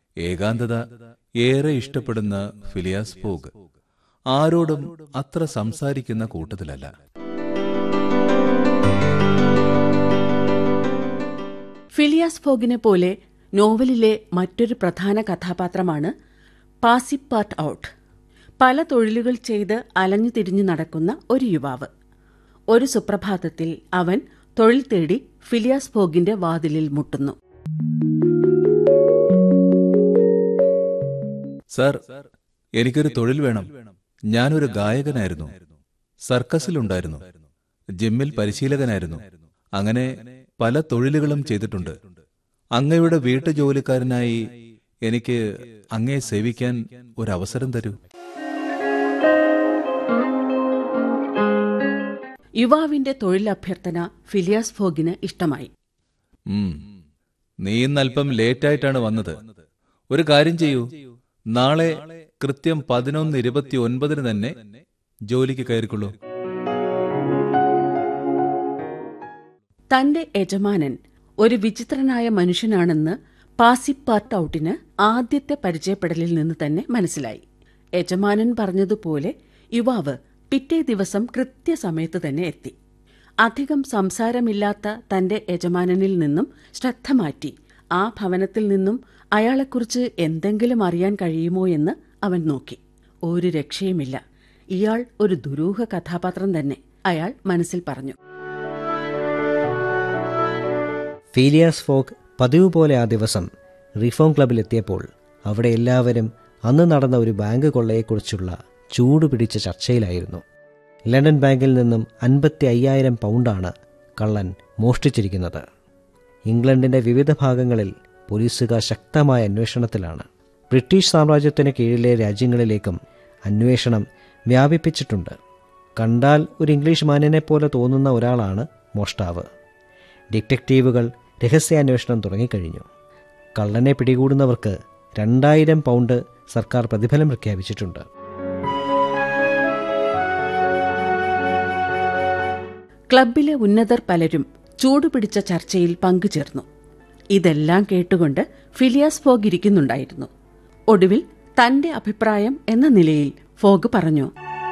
ഏകാന്തത ഏറെ ഇഷ്ടപ്പെടുന്ന ഫിലിയാസ് ഫോഗ് ആരോടും അത്ര സംസാരിക്കുന്ന കൂട്ടത്തിലല്ല ഫിലിയാസ് ഫോഗിനെ പോലെ നോവലിലെ മറ്റൊരു പ്രധാന കഥാപാത്രമാണ് പാസിപ്പാർട്ട് ഔട്ട് പല തൊഴിലുകൾ ചെയ്ത് അലഞ്ഞു തിരിഞ്ഞു നടക്കുന്ന ഒരു യുവാവ് ഒരു സുപ്രഭാതത്തിൽ അവൻ തൊഴിൽ തേടി ഫിലിയാസ് ഫോഗിന്റെ വാതിലിൽ മുട്ടുന്നു സർ എനിക്കൊരു തൊഴിൽ വേണം ഞാനൊരു ഗായകനായിരുന്നു സർക്കസിലുണ്ടായിരുന്നു ജിമ്മിൽ പരിശീലകനായിരുന്നു അങ്ങനെ പല തൊഴിലുകളും ചെയ്തിട്ടുണ്ട് അങ്ങയുടെ വീട്ടുജോലിക്കാരനായി എനിക്ക് അങ്ങയെ സേവിക്കാൻ ഒരവസരം തരൂ യുവാവിന്റെ തൊഴിലഭ്യർത്ഥന ഫിലിയാസ് ഫോഗിന് ഇഷ്ടമായി ഉം. നീ ഇന്ന് അല്പം ലേറ്റായിട്ടാണ് വന്നത് ഒരു കാര്യം ചെയ്യൂ നാളെ കൃത്യം പതിനൊന്ന് ഇരുപത്തി ഒൻപതിന് തന്നെ ജോലിക്ക് കയറിക്കൊള്ളൂ തന്റെ യജമാനൻ ഒരു വിചിത്രനായ മനുഷ്യനാണെന്ന് പാസിപ്പാർട്ട് ഔട്ടിന് ആദ്യത്തെ പരിചയപ്പെടലിൽ നിന്ന് തന്നെ മനസ്സിലായി യജമാനൻ പറഞ്ഞതുപോലെ യുവാവ് പിറ്റേ ദിവസം കൃത്യസമയത്ത് തന്നെ എത്തി അധികം സംസാരമില്ലാത്ത തന്റെ യജമാനനിൽ നിന്നും ശ്രദ്ധ മാറ്റി ആ ഭവനത്തിൽ നിന്നും അയാളെക്കുറിച്ച് എന്തെങ്കിലും അറിയാൻ കഴിയുമോ എന്ന് അവൻ നോക്കി ഒരു രക്ഷയുമില്ല ഇയാൾ ഒരു ദുരൂഹ കഥാപാത്രം തന്നെ അയാൾ മനസ്സിൽ പറഞ്ഞു ഫീലിയാസ് ഫോക്ക് പതിവ് പോലെ ആ ദിവസം റിഫോം ക്ലബിലെത്തിയപ്പോൾ അവിടെ എല്ലാവരും അന്ന് നടന്ന ഒരു ബാങ്ക് കൊള്ളയെക്കുറിച്ചുള്ള ചൂട് പിടിച്ച ചർച്ചയിലായിരുന്നു ലണ്ടൻ ബാങ്കിൽ നിന്നും അൻപത്തി അയ്യായിരം പൗണ്ടാണ് കള്ളൻ മോഷ്ടിച്ചിരിക്കുന്നത് ഇംഗ്ലണ്ടിൻ്റെ വിവിധ ഭാഗങ്ങളിൽ പോലീസുകാർ ശക്തമായ അന്വേഷണത്തിലാണ് ബ്രിട്ടീഷ് സാമ്രാജ്യത്തിന് കീഴിലെ രാജ്യങ്ങളിലേക്കും അന്വേഷണം വ്യാപിപ്പിച്ചിട്ടുണ്ട് കണ്ടാൽ ഒരു ഇംഗ്ലീഷ് മാന്യനെ പോലെ തോന്നുന്ന ഒരാളാണ് മോഷ്ടാവ് ഡിറ്റക്റ്റീവുകൾ രഹസ്യാന്വേഷണം തുടങ്ങിക്കഴിഞ്ഞു കള്ളനെ പിടികൂടുന്നവർക്ക് രണ്ടായിരം പൗണ്ട് സർക്കാർ പ്രതിഫലം പ്രഖ്യാപിച്ചിട്ടുണ്ട് ക്ലബിലെ ഉന്നതർ പലരും ചൂടുപിടിച്ച ചർച്ചയിൽ പങ്കുചേർന്നു ഇതെല്ലാം കേട്ടുകൊണ്ട് ഫിലിയാസ് ഫോഗ് ഇരിക്കുന്നുണ്ടായിരുന്നു ഒടുവിൽ തന്റെ അഭിപ്രായം എന്ന നിലയിൽ ഫോഗ് പറഞ്ഞു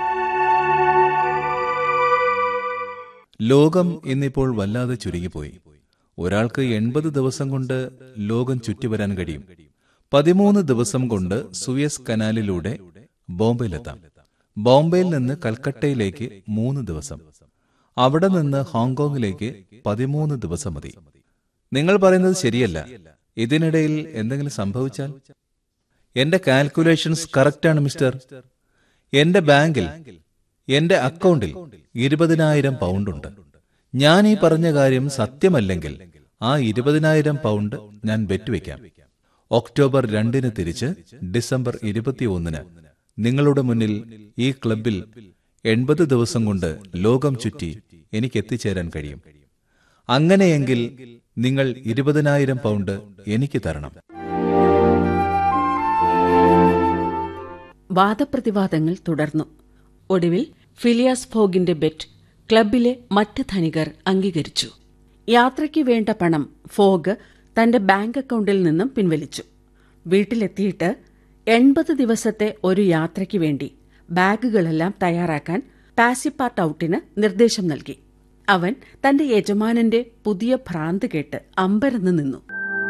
ലോകം ഇന്നിപ്പോൾ വല്ലാതെ ചുരുങ്ങിപ്പോയി ഒരാൾക്ക് എൺപത് ദിവസം കൊണ്ട് ലോകം ചുറ്റിവരാൻ കഴിയും പതിമൂന്ന് ദിവസം കൊണ്ട് സുയസ് കനാലിലൂടെ ബോംബെയിലെത്താം ബോംബെയിൽ നിന്ന് കൽക്കട്ടയിലേക്ക് മൂന്ന് ദിവസം അവിടെ നിന്ന് ഹോങ്കോങ്ങിലേക്ക് പതിമൂന്ന് ദിവസം മതി നിങ്ങൾ പറയുന്നത് ശരിയല്ല ഇതിനിടയിൽ എന്തെങ്കിലും സംഭവിച്ചാൽ എന്റെ കാൽക്കുലേഷൻസ് കറക്റ്റാണ് മിസ്റ്റർ എന്റെ ബാങ്കിൽ എന്റെ അക്കൗണ്ടിൽ ഇരുപതിനായിരം പൗണ്ട് ഉണ്ട് ഞാൻ ഈ പറഞ്ഞ കാര്യം സത്യമല്ലെങ്കിൽ ആ ഇരുപതിനായിരം പൗണ്ട് ഞാൻ വെറ്റുവെക്കാം ഒക്ടോബർ രണ്ടിന് തിരിച്ച് ഡിസംബർ ഇരുപത്തിയൊന്നിന് നിങ്ങളുടെ മുന്നിൽ ഈ ക്ലബിൽ എൺപത് ദിവസം കൊണ്ട് ലോകം ചുറ്റി എനിക്ക് എത്തിച്ചേരാൻ കഴിയും അങ്ങനെയെങ്കിൽ നിങ്ങൾ ഇരുപതിനായിരം പൗണ്ട് എനിക്ക് തരണം വാദപ്രതിവാദങ്ങൾ തുടർന്നു ഒടുവിൽ ഫിലിയാസ് ഫോഗിന്റെ ബെറ്റ് ക്ലബിലെ മറ്റ് ധനികർ അംഗീകരിച്ചു യാത്രയ്ക്ക് വേണ്ട പണം ഫോഗ് തന്റെ ബാങ്ക് അക്കൗണ്ടിൽ നിന്നും പിൻവലിച്ചു വീട്ടിലെത്തിയിട്ട് എൺപത് ദിവസത്തെ ഒരു യാത്രയ്ക്ക് വേണ്ടി ബാഗുകളെല്ലാം തയ്യാറാക്കാൻ പാസിപ്പാർട്ട് ഔട്ടിന് നിർദ്ദേശം നൽകി അവൻ തന്റെ യജമാനന്റെ പുതിയ ഭ്രാന്ത് കേട്ട് അമ്പരന്ന് നിന്നു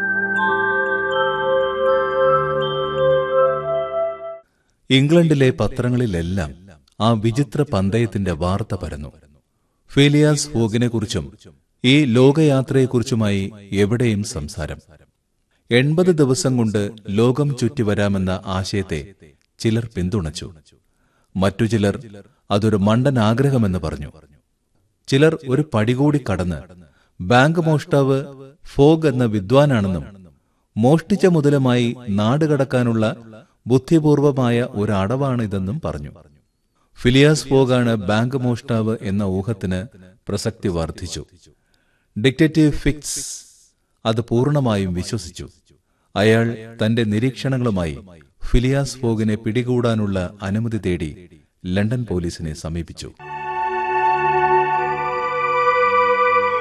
ഇംഗ്ലണ്ടിലെ പത്രങ്ങളിലെല്ലാം ആ വിചിത്ര പന്തയത്തിന്റെ വാർത്ത പരന്നു ഫേലിയാസ് ഫോഗിനെക്കുറിച്ചും ഈ ലോകയാത്രയെക്കുറിച്ചുമായി എവിടെയും സംസാരം എൺപത് ദിവസം കൊണ്ട് ലോകം ചുറ്റി വരാമെന്ന ആശയത്തെ ചിലർ പിന്തുണച്ചു മറ്റു ചിലർ അതൊരു മണ്ടൻ ആഗ്രഹമെന്ന് പറഞ്ഞു ചിലർ ഒരു പടികൂടി കടന്ന് ബാങ്ക് മോഷ്ടാവ് ഫോഗ് എന്ന വിദ്വാനാണെന്നും മോഷ്ടിച്ച മുതലുമായി നാട് കടക്കാനുള്ള ബുദ്ധിപൂർവമായ ഒരു അടവാണിതെന്നും പറഞ്ഞു ഫിലിയാസ് ഫോഗാണ് ബാങ്ക് മോഷ്ടാവ് എന്ന ഊഹത്തിന് പ്രസക്തി വർദ്ധിച്ചു ഡിക്റ്റേറ്റീവ് ഫിക്സ് അത് പൂർണ്ണമായും വിശ്വസിച്ചു അയാൾ തന്റെ നിരീക്ഷണങ്ങളുമായി ഫിലിയാസ് ഫോഗിനെ പിടികൂടാനുള്ള അനുമതി തേടി ലണ്ടൻ പോലീസിനെ സമീപിച്ചു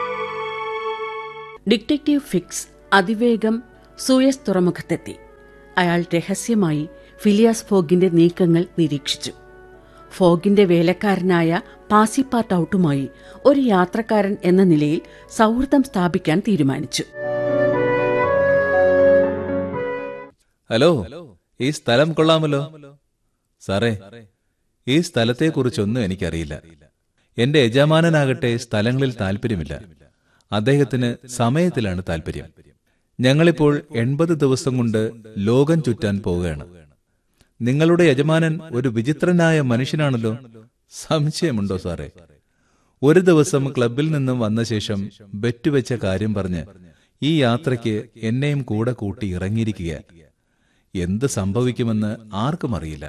ഡിറ്റക്റ്റീവ് ഫിക്സ് അതിവേഗം സൂയസ് തുറമുഖത്തെത്തി അയാൾ രഹസ്യമായി ഫിലിയാസ് ഫോഗിന്റെ നീക്കങ്ങൾ നിരീക്ഷിച്ചു ഫോഗിന്റെ വേലക്കാരനായ പാസിപ്പാർട്ട് ഔട്ടുമായി ഒരു യാത്രക്കാരൻ എന്ന നിലയിൽ സൗഹൃദം സ്ഥാപിക്കാൻ തീരുമാനിച്ചു ഹലോ ഈ സ്ഥലം കൊള്ളാമല്ലോ സാറേ ഈ സ്ഥലത്തെക്കുറിച്ചൊന്നും എനിക്കറിയില്ല എന്റെ യജമാനനാകട്ടെ സ്ഥലങ്ങളിൽ താല്പര്യമില്ല അദ്ദേഹത്തിന് സമയത്തിലാണ് താല്പര്യം ഞങ്ങളിപ്പോൾ എൺപത് ദിവസം കൊണ്ട് ലോകം ചുറ്റാൻ പോവുകയാണ് നിങ്ങളുടെ യജമാനൻ ഒരു വിചിത്രനായ മനുഷ്യനാണല്ലോ സംശയമുണ്ടോ സാറേ ഒരു ദിവസം ക്ലബിൽ നിന്നും വന്ന ശേഷം ബെറ്റുവെച്ച കാര്യം പറഞ്ഞ് ഈ യാത്രയ്ക്ക് എന്നെയും കൂടെ കൂട്ടി ഇറങ്ങിയിരിക്കുക എന്ത് സംഭവിക്കുമെന്ന് ആർക്കും അറിയില്ല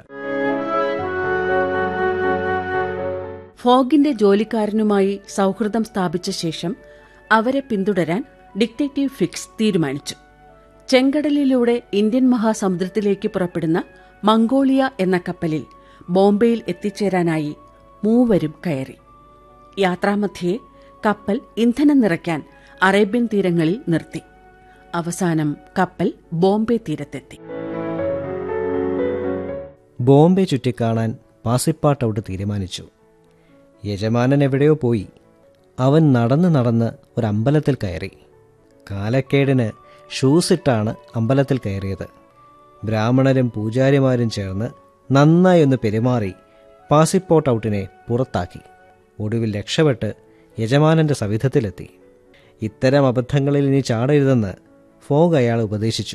ഫോഗിന്റെ ജോലിക്കാരനുമായി സൗഹൃദം സ്ഥാപിച്ച ശേഷം അവരെ പിന്തുടരാൻ ഡിക്റ്റേറ്റീവ് ഫിക്സ് തീരുമാനിച്ചു ചെങ്കടലിലൂടെ ഇന്ത്യൻ മഹാസമുദ്രത്തിലേക്ക് പുറപ്പെടുന്ന മംഗോളിയ എന്ന കപ്പലിൽ ബോംബെയിൽ എത്തിച്ചേരാനായി മൂവരും കയറി യാത്രാമധ്യേ കപ്പൽ ഇന്ധനം നിറയ്ക്കാൻ അറേബ്യൻ തീരങ്ങളിൽ നിർത്തി അവസാനം കപ്പൽ ബോംബെ തീരത്തെത്തി ബോംബെ ചുറ്റിക്കാണാൻ പാസിപ്പാട്ട് ഔട്ട് തീരുമാനിച്ചു യജമാനൻ എവിടെയോ പോയി അവൻ നടന്ന് നടന്ന് ഒരു അമ്പലത്തിൽ കയറി കാലക്കേടിന് ഷൂസ് ഇട്ടാണ് അമ്പലത്തിൽ കയറിയത് ബ്രാഹ്മണരും പൂജാരിമാരും ചേർന്ന് നന്നായി ഒന്ന് പെരുമാറി പാസിപ്പോട്ട് ഔട്ടിനെ പുറത്താക്കി ഒടുവിൽ രക്ഷപ്പെട്ട് യജമാനന്റെ സവിധത്തിലെത്തി ഇത്തരം അബദ്ധങ്ങളിൽ ഇനി ചാടരുതെന്ന് ഫോഗ് അയാൾ ഉപദേശിച്ചു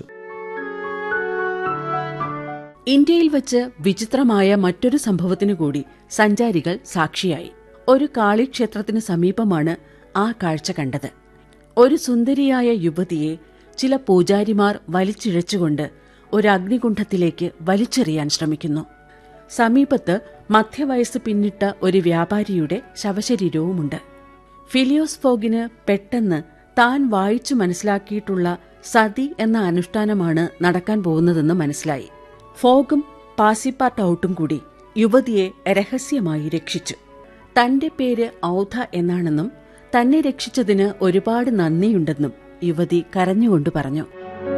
ഇന്ത്യയിൽ വച്ച് വിചിത്രമായ മറ്റൊരു സംഭവത്തിനു കൂടി സഞ്ചാരികൾ സാക്ഷിയായി ഒരു കാളിക്ഷേത്രത്തിനു സമീപമാണ് ആ കാഴ്ച കണ്ടത് ഒരു സുന്ദരിയായ യുവതിയെ ചില പൂജാരിമാർ വലിച്ചിഴച്ചുകൊണ്ട് ഒരു അഗ്നികുണ്ഠത്തിലേക്ക് വലിച്ചെറിയാൻ ശ്രമിക്കുന്നു സമീപത്ത് മധ്യവയസ്സ് പിന്നിട്ട ഒരു വ്യാപാരിയുടെ ശവശരീരവുമുണ്ട് ഫിലിയോസ് ഫോഗിന് പെട്ടെന്ന് താൻ വായിച്ചു മനസ്സിലാക്കിയിട്ടുള്ള സതി എന്ന അനുഷ്ഠാനമാണ് നടക്കാൻ പോകുന്നതെന്ന് മനസ്സിലായി ഫോഗും പാസിപ്പാട്ട് ഔട്ടും കൂടി യുവതിയെ രഹസ്യമായി രക്ഷിച്ചു തന്റെ പേര് ഔധ എന്നാണെന്നും തന്നെ രക്ഷിച്ചതിന് ഒരുപാട് നന്ദിയുണ്ടെന്നും യുവതി കരഞ്ഞുകൊണ്ട് പറഞ്ഞു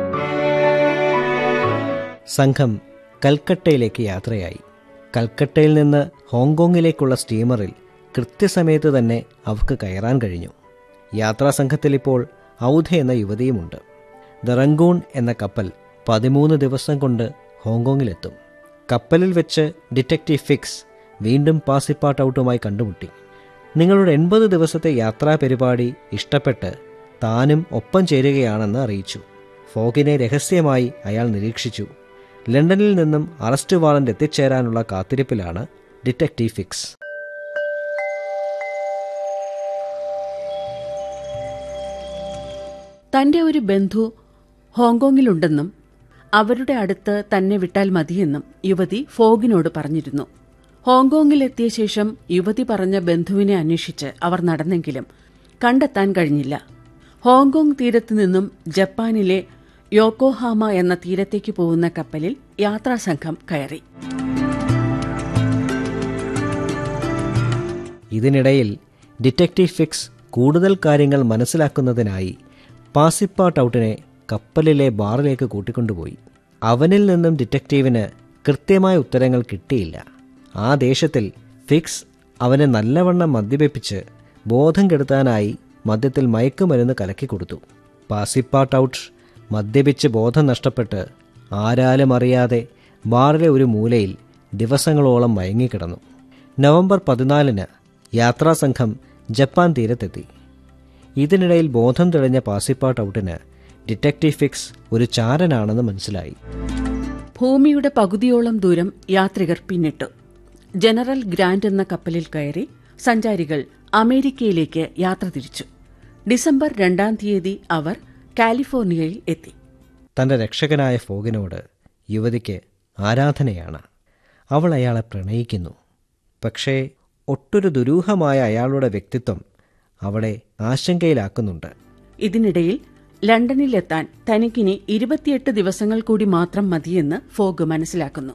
സംഘം കൽക്കട്ടയിലേക്ക് യാത്രയായി കൽക്കട്ടയിൽ നിന്ന് ഹോങ്കോങ്ങിലേക്കുള്ള സ്റ്റീമറിൽ കൃത്യസമയത്ത് തന്നെ അവർക്ക് കയറാൻ കഴിഞ്ഞു യാത്രാസംഘത്തിൽ ഇപ്പോൾ ഔധ എന്ന യുവതിയുമുണ്ട് ദ റംഗൂൺ എന്ന കപ്പൽ പതിമൂന്ന് ദിവസം കൊണ്ട് ഹോങ്കോങ്ങിലെത്തും കപ്പലിൽ വെച്ച് ഡിറ്റക്റ്റീവ് ഫിക്സ് വീണ്ടും പാസിപ്പാട്ട് ഔട്ടുമായി കണ്ടുമുട്ടി നിങ്ങളുടെ എൺപത് ദിവസത്തെ യാത്രാ പരിപാടി ഇഷ്ടപ്പെട്ട് താനും ഒപ്പം ചേരുകയാണെന്ന് അറിയിച്ചു ഫോഗിനെ രഹസ്യമായി അയാൾ നിരീക്ഷിച്ചു ലണ്ടനിൽ നിന്നും അറസ്റ്റ് വാറന്റ് എത്തിച്ചേരാനുള്ള കാത്തിരിപ്പിലാണ് ഡിറ്റക്റ്റീവ് ഫിക്സ് തന്റെ ഒരു ബന്ധു ഹോങ്കോങ്ങിലുണ്ടെന്നും അവരുടെ അടുത്ത് തന്നെ വിട്ടാൽ മതിയെന്നും യുവതി ഫോഗിനോട് പറഞ്ഞിരുന്നു ഹോങ്കോങ്ങിലെത്തിയ ശേഷം യുവതി പറഞ്ഞ ബന്ധുവിനെ അന്വേഷിച്ച് അവർ നടന്നെങ്കിലും കണ്ടെത്താൻ കഴിഞ്ഞില്ല ഹോങ്കോങ് തീരത്തു നിന്നും ജപ്പാനിലെ യോക്കോഹാമ എന്ന തീരത്തേക്ക് പോകുന്ന കപ്പലിൽ യാത്രാസംഘം കയറി ഇതിനിടയിൽ ഡിറ്റക്റ്റീവ് ഫിക്സ് കൂടുതൽ കാര്യങ്ങൾ മനസ്സിലാക്കുന്നതിനായി പാസിപ്പാട്ട് ഔട്ടിനെ കപ്പലിലെ ബാറിലേക്ക് കൂട്ടിക്കൊണ്ടുപോയി അവനിൽ നിന്നും ഡിറ്റക്റ്റീവിന് കൃത്യമായ ഉത്തരങ്ങൾ കിട്ടിയില്ല ആ ദേശത്തിൽ ഫിക്സ് അവനെ നല്ലവണ്ണം മദ്യപിപ്പിച്ച് ബോധം കെടുത്താനായി മദ്യത്തിൽ മയക്കുമരുന്ന് കലക്കി കൊടുത്തു പാസിപ്പാട്ട് ഔട്ട് മദ്യപിച്ച് ബോധം നഷ്ടപ്പെട്ട് ആരാലും അറിയാതെ ബാറിലെ ഒരു മൂലയിൽ ദിവസങ്ങളോളം മയങ്ങിക്കിടന്നു നവംബർ പതിനാലിന് യാത്രാസംഘം ജപ്പാൻ തീരത്തെത്തി ഇതിനിടയിൽ ബോധം തെളിഞ്ഞ പാസിപ്പാട്ട് ഔട്ടിന് ഡിറ്റക്റ്റീവ് ഫിക്സ് ഒരു ചാരനാണെന്ന് മനസ്സിലായി ഭൂമിയുടെ പകുതിയോളം ദൂരം യാത്രികർ പിന്നിട്ടു ജനറൽ ഗ്രാൻഡ് എന്ന കപ്പലിൽ കയറി സഞ്ചാരികൾ അമേരിക്കയിലേക്ക് യാത്ര തിരിച്ചു ഡിസംബർ രണ്ടാം തീയതി അവർ കാലിഫോർണിയയിൽ എത്തി തൻ്റെ രക്ഷകനായ ഫോഗിനോട് യുവതിക്ക് ആരാധനയാണ് അവൾ അയാളെ പ്രണയിക്കുന്നു പക്ഷേ ഒട്ടൊരു ദുരൂഹമായ അയാളുടെ വ്യക്തിത്വം അവളെ ആശങ്കയിലാക്കുന്നുണ്ട് ഇതിനിടയിൽ ലണ്ടനിലെത്താൻ തനിക്കിനി ഇരുപത്തിയെട്ട് ദിവസങ്ങൾ കൂടി മാത്രം മതിയെന്ന് ഫോഗ് മനസ്സിലാക്കുന്നു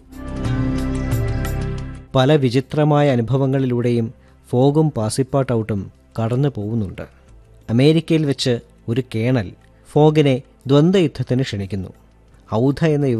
പല വിചിത്രമായ അനുഭവങ്ങളിലൂടെയും ഫോഗും പാസിപ്പാട്ട് ഔട്ടും കടന്നു പോകുന്നുണ്ട് അമേരിക്കയിൽ വെച്ച് ഒരു കേണൽ ഫോഗിനെ ദ്വന്ദ്വയുദ്ധത്തിന് ക്ഷണിക്കുന്നു ഔധ എന്ന